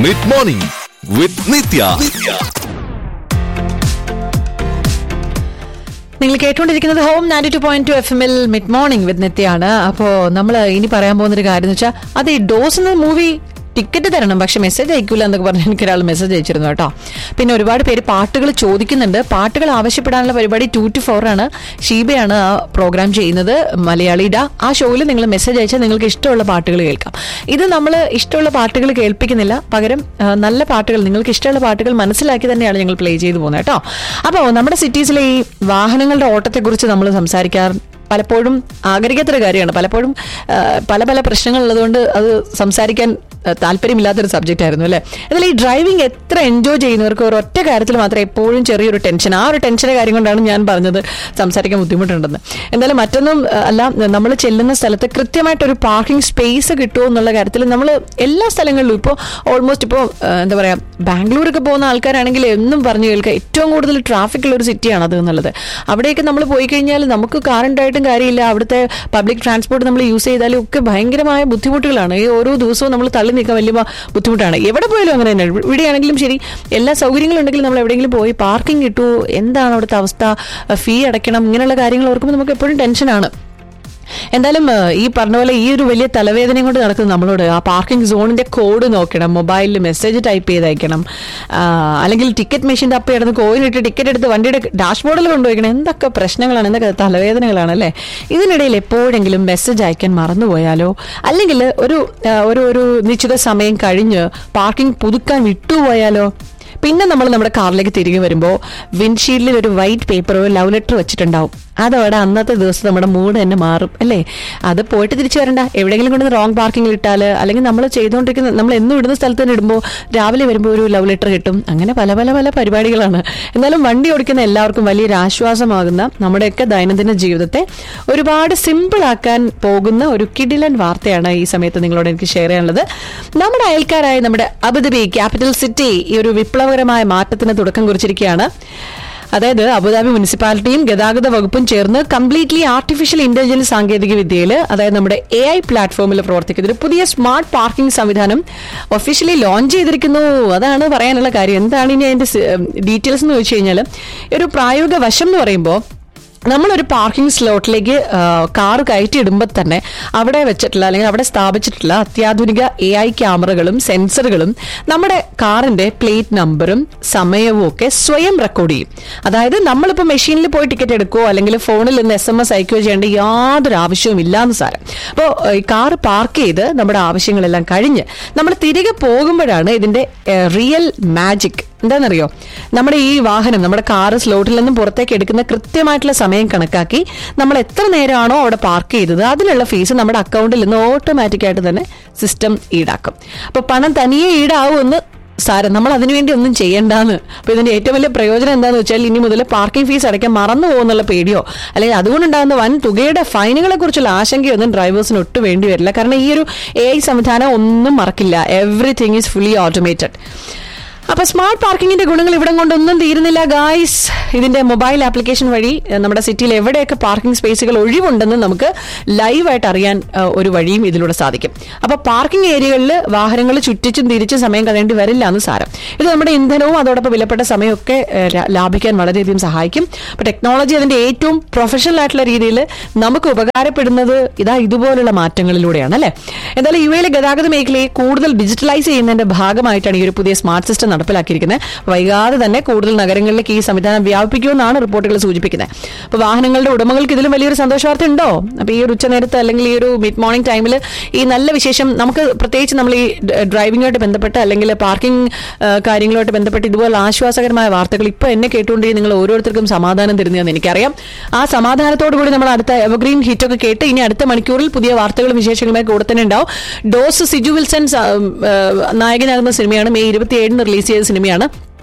mid morning വിത്ത് നിത്യ നിങ്ങൾ കേട്ടുകൊണ്ടിരിക്കുന്നത് home ninety two point two FM എമ്മിൽ മിഡ് മോർണിംഗ് വിത്ത് നിത്യാണ് അപ്പോൾ നമ്മൾ ഇനി പറയാൻ പോകുന്ന ഒരു കാര്യം എന്ന് വെച്ചാൽ അത് ഈ ഡോസ് എന്ന മൂവി ടിക്കറ്റ് തരണം പക്ഷെ മെസ്സേജ് അയക്കൂല എന്നൊക്കെ പറഞ്ഞ് എനിക്ക് ഒരാൾ മെസ്സേജ് അയച്ചിരുന്നു കേട്ടോ പിന്നെ ഒരുപാട് പേര് പാട്ടുകൾ ചോദിക്കുന്നുണ്ട് പാട്ടുകൾ ആവശ്യപ്പെടാനുള്ള പരിപാടി ടു ടു ഫോർ ആണ് ഷീബയാണ് ആ പ്രോഗ്രാം ചെയ്യുന്നത് മലയാളിയുടെ ആ ഷോയിൽ നിങ്ങൾ മെസ്സേജ് അയച്ചാൽ നിങ്ങൾക്ക് ഇഷ്ടമുള്ള പാട്ടുകൾ കേൾക്കാം ഇത് നമ്മൾ ഇഷ്ടമുള്ള പാട്ടുകൾ കേൾപ്പിക്കുന്നില്ല പകരം ആ, നല്ല പാട്ടുകൾ നിങ്ങൾക്ക് ഇഷ്ടമുള്ള പാട്ടുകൾ മനസ്സിലാക്കി തന്നെയാണ് ഞങ്ങൾ പ്ലേ ചെയ്തു പോകുന്നത് കേട്ടോ അപ്പോൾ നമ്മുടെ സിറ്റീസിലെ ഈ വാഹനങ്ങളുടെ ഓട്ടത്തെക്കുറിച്ച് നമ്മൾ സംസാരിക്കാറ് പലപ്പോഴും ആഗ്രഹിക്കാത്തൊരു കാര്യമാണ് പലപ്പോഴും ആ, പല പല പ്രശ്നങ്ങൾ ഉള്ളതുകൊണ്ട് അത് സംസാരിക്കാൻ ആ, താല്പര്യമില്ലാത്തൊരു സബ്ജക്റ്റ് ആയിരുന്നു അല്ലേ എന്നാൽ ഈ ഡ്രൈവിംഗ് എത്ര എൻജോയ് ചെയ്യുന്നവർക്ക് ഒരു ഒറ്റ കാര്യത്തിൽ മാത്രമേ എപ്പോഴും ചെറിയൊരു ടെൻഷൻ ആ ഒരു ടെൻഷൻ്റെ കാര്യം കൊണ്ടാണ് ഞാൻ പറഞ്ഞത് സംസാരിക്കാൻ ബുദ്ധിമുട്ടുണ്ടെന്ന് എന്തായാലും മറ്റൊന്നും ആ, അല്ല നമ്മൾ ചെല്ലുന്ന സ്ഥലത്ത് കൃത്യമായിട്ടൊരു പാർക്കിംഗ് സ്പേസ് കിട്ടുമോ എന്നുള്ള കാര്യത്തിൽ നമ്മൾ എല്ലാ സ്ഥലങ്ങളിലും ഇപ്പോൾ ഓൾമോസ്റ്റ് ഇപ്പോൾ എന്താ പറയുക ബാംഗ്ലൂരൊക്കെ പോകുന്ന ആൾക്കാരാണെങ്കിൽ എന്നും പറഞ്ഞു കേൾക്കുക ഏറ്റവും കൂടുതൽ ട്രാഫിക് ഉള്ള ഒരു സിറ്റിയാണ് അത് എന്നുള്ളത് അവിടെയൊക്കെ നമ്മൾ പോയി കഴിഞ്ഞാൽ നമുക്ക് കാർ ഉണ്ടായിട്ടും കാര്യമില്ല അവിടുത്തെ പബ്ലിക് ട്രാൻസ്പോർട്ട് നമ്മൾ യൂസ് ചെയ്താലും ഒക്കെ ഭയങ്കരമായ ബുദ്ധിമുട്ടുകളാണ് ഈ ഓരോ ദിവസവും നമ്മൾ തള്ളി നിൽക്കാൻ വലിയ ബ- ബുദ്ധിമുട്ടാണ് എവിടെ പോയാലും അങ്ങനെ തന്നെ ഇവിടെയാണെങ്കിലും ശരി എല്ലാ സൗകര്യങ്ങളും ഉണ്ടെങ്കിലും നമ്മൾ എവിടെയെങ്കിലും പോയി പാർക്കിംഗ് കിട്ടുമോ എന്താണ് അവിടുത്തെ അവസ്ഥ ഫീ അടയ്ക്കണം ഇങ്ങനെയുള്ള കാര്യങ്ങൾ ഓർക്കുമ്പോൾ നമുക്ക് എപ്പോഴും ടെൻഷനാണ് എന്തായാലും ഏഹ്, ഈ പറഞ്ഞ പോലെ ഈ ഒരു വലിയ തലവേദനയും കൊണ്ട് നടക്കുന്ന നമ്മളോട് ആ പാർക്കിംഗ് സോണിന്റെ കോഡ് നോക്കണം മൊബൈലിൽ മെസ്സേജ് ടൈപ്പ് ചെയ്ത് അയക്കണം ആ, അല്ലെങ്കിൽ ടിക്കറ്റ് മെഷീൻ തപ്പി കിടന്ന് കോയിൻ ഇട്ട് ടിക്കറ്റ് എടുത്ത് വണ്ടിയുടെ ഡാഷ്ബോർഡിൽ കൊണ്ടുപോയിക്കണം എന്തൊക്കെ പ്രശ്നങ്ങളാണ് എന്തൊക്കെ തലവേദനകളാണ് അല്ലേ ഇതിനിടയിൽ എപ്പോഴെങ്കിലും മെസ്സേജ് അയക്കാൻ മറന്നുപോയാലോ അല്ലെങ്കിൽ ഒരു ആ, ഒരു ഒരു നിശ്ചിത സമയം കഴിഞ്ഞ് പാർക്കിംഗ് പുതുക്കാൻ വിട്ടുപോയാലോ പിന്നെ നമ്മൾ നമ്മുടെ കാറിലേക്ക് തിരികെ വരുമ്പോൾ വിൻഷീൽഡിൽ ഒരു വൈറ്റ് പേപ്പറോ ലവ് ലെറ്റർ വെച്ചിട്ടുണ്ടാവും അതവിടെ അന്നത്തെ ദിവസം നമ്മുടെ മൂഡ് തന്നെ മാറും അല്ലേ അത് പോയിട്ട് തിരിച്ചു വരണ്ട എവിടെയെങ്കിലും കൊണ്ട് റോങ് പാർക്കിങ്ങിൽ ഇട്ടാൽ അല്ലെങ്കിൽ നമ്മൾ ചെയ്തുകൊണ്ടിരിക്കുന്ന നമ്മൾ എന്നും ഇടുന്ന സ്ഥലത്ത് തന്നെ ഇടുമ്പോൾ രാവിലെ വരുമ്പോൾ ഒരു ലവ് ലെറ്റർ കിട്ടും അങ്ങനെ പല പല പല പരിപാടികളാണ് എന്നാലും വണ്ടി ഓടിക്കുന്ന എല്ലാവർക്കും വലിയൊരു ആശ്വാസമാകുന്ന നമ്മുടെയൊക്കെ ദൈനംദിന ജീവിതത്തെ ഒരുപാട് സിമ്പിൾ ആക്കാൻ പോകുന്ന ഒരു കിടിലൻ വാർത്തയാണ് ഈ സമയത്ത് നിങ്ങളോട് എനിക്ക് ഷെയർ ചെയ്യാനുള്ളത് നമ്മുടെ അയൽക്കാരായ നമ്മുടെ അബുദാബി ക്യാപിറ്റൽ സിറ്റി ഈ ഒരു വിപ്ലവകരമായ മാറ്റത്തിന് തുടക്കം കുറിച്ചിരിക്കുകയാണ് അതായത് അബുദാബി മുനിസിപ്പാലിറ്റിയും ഗതാഗത വകുപ്പും ചേർന്ന് കംപ്ലീറ്റ്ലി ആർട്ടിഫിഷ്യൽ ഇന്റലിജൻസ് സാങ്കേതിക വിദ്യയിൽ അതായത് നമ്മുടെ എ ഐ പ്ലാറ്റ്ഫോമിൽ പ്രവർത്തിക്കുന്ന ഒരു പുതിയ സ്മാർട്ട് പാർക്കിംഗ് സംവിധാനം ഒഫീഷ്യലി ലോഞ്ച് ചെയ്തിരിക്കുന്നു അതാണ് പറയാനുള്ള കാര്യം എന്താണ് ഇനി അതിന്റെ ഡീറ്റെയിൽസ് എന്ന് ചോദിച്ചു കഴിഞ്ഞാൽ ഒരു പ്രായോഗിക വശം എന്ന് പറയുമ്പോൾ നമ്മളൊരു പാർക്കിംഗ് സ്ലോട്ടിലേക്ക് കാർ കയറ്റി ഇടുമ്പോൾ തന്നെ അവിടെ വെച്ചിട്ടുള്ള അല്ലെങ്കിൽ അവിടെ സ്ഥാപിച്ചിട്ടുള്ള അത്യാധുനിക എ ഐ ക്യാമറകളും സെൻസറുകളും നമ്മുടെ കാറിന്റെ പ്ലേറ്റ് നമ്പറും സമയവും ഒക്കെ സ്വയം റെക്കോർഡ് ചെയ്യും അതായത് നമ്മളിപ്പോൾ മെഷീനിൽ പോയി ടിക്കറ്റ് എടുക്കുകയോ അല്ലെങ്കിൽ ഫോണിൽ നിന്ന് എസ് എം എസ് അയക്കുകയോ ചെയ്യേണ്ട യാതൊരു ആവശ്യവും ഇല്ലാന്ന് സാരം അപ്പോൾ ഈ കാർ പാർക്ക് ചെയ്ത് നമ്മുടെ ആവശ്യങ്ങളെല്ലാം കഴിഞ്ഞ് നമ്മൾ തിരികെ പോകുമ്പോഴാണ് ഇതിന്റെ റിയൽ മാജിക് എന്താണെന്നറിയോ നമ്മുടെ ഈ വാഹനം നമ്മുടെ കാറ് സ്ലോട്ടിൽ നിന്നും പുറത്തേക്ക് എടുക്കുന്ന കൃത്യമായിട്ടുള്ള സമയം കണക്കാക്കി നമ്മൾ എത്ര നേരമാണോ അവിടെ പാർക്ക് ചെയ്തത് അതിനുള്ള ഫീസ് നമ്മുടെ അക്കൗണ്ടിൽ നിന്ന് ഓട്ടോമാറ്റിക് ആയിട്ട് തന്നെ സിസ്റ്റം ഈടാക്കും അപ്പൊ പണം തനിയെ ഈടാവുമെന്ന് സാരം നമ്മൾ അതിനുവേണ്ടി ഒന്നും ചെയ്യണ്ടാന്ന് അപ്പൊ ഇതിന്റെ ഏറ്റവും വലിയ പ്രയോജനം എന്താണെന്ന് വെച്ചാൽ ഇനി മുതൽ പാർക്കിംഗ് ഫീസ് അടയ്ക്കാൻ മറന്നു പോകുന്നുള്ള പേടിയോ അല്ലെങ്കിൽ അതുകൊണ്ടുണ്ടാകുന്ന വൻ തുകയുടെ ഫൈനുകളെ കുറിച്ചുള്ള ആശങ്കയൊന്നും ഡ്രൈവേഴ്സിന് ഒട്ടും വേണ്ടി വരില്ല കാരണം ഈ ഒരു എ ഐ സംവിധാനം ഒന്നും മറക്കില്ല എവറിഥിങ് ഈസ് ഫുള്ളി ഓട്ടോമേറ്റഡ് അപ്പൊ സ്മാർട്ട് പാർക്കിങ്ങിന്റെ ഗുണങ്ങൾ ഇവിടം കൊണ്ടൊന്നും തീരുന്നില്ല ഗായ്സ് ഇതിന്റെ മൊബൈൽ ആപ്ലിക്കേഷൻ വഴി ഏഹ്, നമ്മുടെ സിറ്റിയിൽ എവിടെയൊക്കെ പാർക്കിംഗ് സ്പേസുകൾ ഒഴിവുണ്ടെന്ന് നമുക്ക് ലൈവായിട്ട് അറിയാൻ ഏഹ്, ഒരു വഴിയും ഇതിലൂടെ സാധിക്കും അപ്പൊ പാർക്കിംഗ് ഏരിയകളിൽ വാഹനങ്ങൾ ചുറ്റിച്ചും തിരിച്ചും സമയം കളയേണ്ടി വരില്ല എന്ന് സാരം ഇത് നമ്മുടെ ഇന്ധനവും അതോടൊപ്പം വിലപ്പെട്ട സമയമൊക്കെ ഏഹ്, ലാ- ലാഭിക്കാൻ വളരെയധികം സഹായിക്കും അപ്പൊ ടെക്നോളജി അതിന്റെ ഏറ്റവും പ്രൊഫഷണൽ ആയിട്ടുള്ള രീതിയിൽ നമുക്ക് ഉപകാരപ്പെടുന്നത് ഇതാ ഇതുപോലുള്ള മാറ്റങ്ങളിലൂടെയാണ് അല്ലെ എന്തായാലും യു എയിലെ ഗതാഗത മേഖലയെ കൂടുതൽ ഡിജിറ്റലൈസ് ചെയ്യുന്നതിന്റെ ഭാഗമായിട്ടാണ് ഈ ഒരു പുതിയ സ്മാർട്ട് സിസ്റ്റം നടപ്പിലാക്കിയിരിക്കുന്നത് വൈകാതെ തന്നെ കൂടുതൽ നഗരങ്ങളിലേക്ക് ഈ സംവിധാനം വ്യാപിപ്പിക്കുമെന്നാണ് റിപ്പോർട്ടുകൾ സൂചിപ്പിക്കുന്നത് അപ്പൊ വാഹനങ്ങളുടെ ഉടമകൾക്ക് ഇതിലും വലിയൊരു സന്തോഷ വാർത്ത ഉണ്ടോ അപ്പൊ ഈ ഒരു ഉച്ചനേരത്ത് അല്ലെങ്കിൽ ഈ ഒരു മിഡ് മോർണിംഗ് ടൈമിൽ ഈ നല്ല വിശേഷം നമുക്ക് പ്രത്യേകിച്ച് നമ്മൾ ഈ ഡ്രൈവിംഗുമായിട്ട് ബന്ധപ്പെട്ട് അല്ലെങ്കിൽ പാർക്കിംഗ് കാര്യങ്ങളുമായിട്ട് ബന്ധപ്പെട്ട് ഇതുപോലെ ആശ്വാസകരമായ വാർത്തകൾ ഇപ്പൊ എന്നെ കേട്ടുകൊണ്ടിരിക്കുന്ന നിങ്ങൾ ഓരോരുത്തർക്കും സമാധാനം തരുന്നതെന്ന് എനിക്കറിയാം ആ സമാധാനത്തോടു കൂടി നമ്മൾ അടുത്ത എവർഗ്രീൻ ഹിറ്റ് ഒക്കെ കേട്ട് ഇനി അടുത്ത മണിക്കൂറിൽ പുതിയ വാർത്തകളും വിശേഷങ്ങളുമായി കൂടെ തന്നെ ഉണ്ടാവും ഡോസ് സിജു വിൽസൺ സ- ആ, നായകനാകുന്ന സിനിമയാണ് മെയ് ഇരുപത്തിയേഴിന് റിലീസ് ചെയ്ത സിനിമയാണ്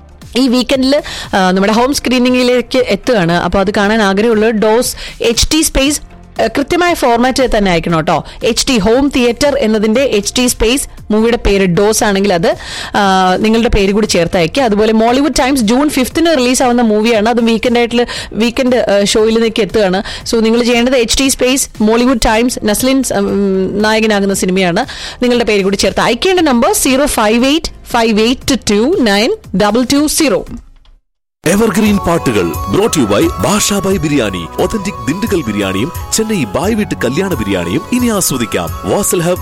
ഈ വീക്കെൻഡിൽ നമ്മുടെ ഹോം സ്ക്രീനിങ്ങിലേക്ക് എത്തുകയാണ് അപ്പോൾ അത് കാണാൻ ആഗ്രഹമുള്ളത് ഡോസ് എച്ച് ടി സ്പേസ് ഏഹ് കൃത്യമായ ഫോർമാറ്റ് തന്നെ അയക്കണം കേട്ടോ എച്ച് ടി ഹോം തിയേറ്റർ എന്നതിന്റെ എച്ച് ടി സ്പേസ് മൂവിയുടെ പേര് ഡോസ് ആണെങ്കിൽ അത് ആ, നിങ്ങളുടെ പേര് കൂടി ചേർത്ത് അയക്കുക അതുപോലെ മോളിവുഡ് ടൈംസ് ജൂൺ ഫിഫ്തിന് റിലീസ് ആവുന്ന മൂവിയാണ് അത് വീക്കെൻഡ് ആയിട്ടുള്ള വീക്കെൻഡ് ഷോയിലേക്ക് എത്തുകയാണ് സോ നിങ്ങൾ ചെയ്യേണ്ടത് H T space Mollywood Times Naslen ഉം, നായകനാകുന്ന സിനിമയാണ് നിങ്ങളുടെ പേര് കൂടി ചേർത്ത് അയക്കേണ്ട number zero five eight five eight two nine double two zero evergreen പാട്ടുകൾ brought you by Bashabhai biryani authentic Dindigul ബിരിയാണിയും ചെന്നൈ ബായ് വീട്ട് കല്യാണ ബിരിയാണിയും ഇനി ആസ്വദിക്കാം വാസൽ ഹബ്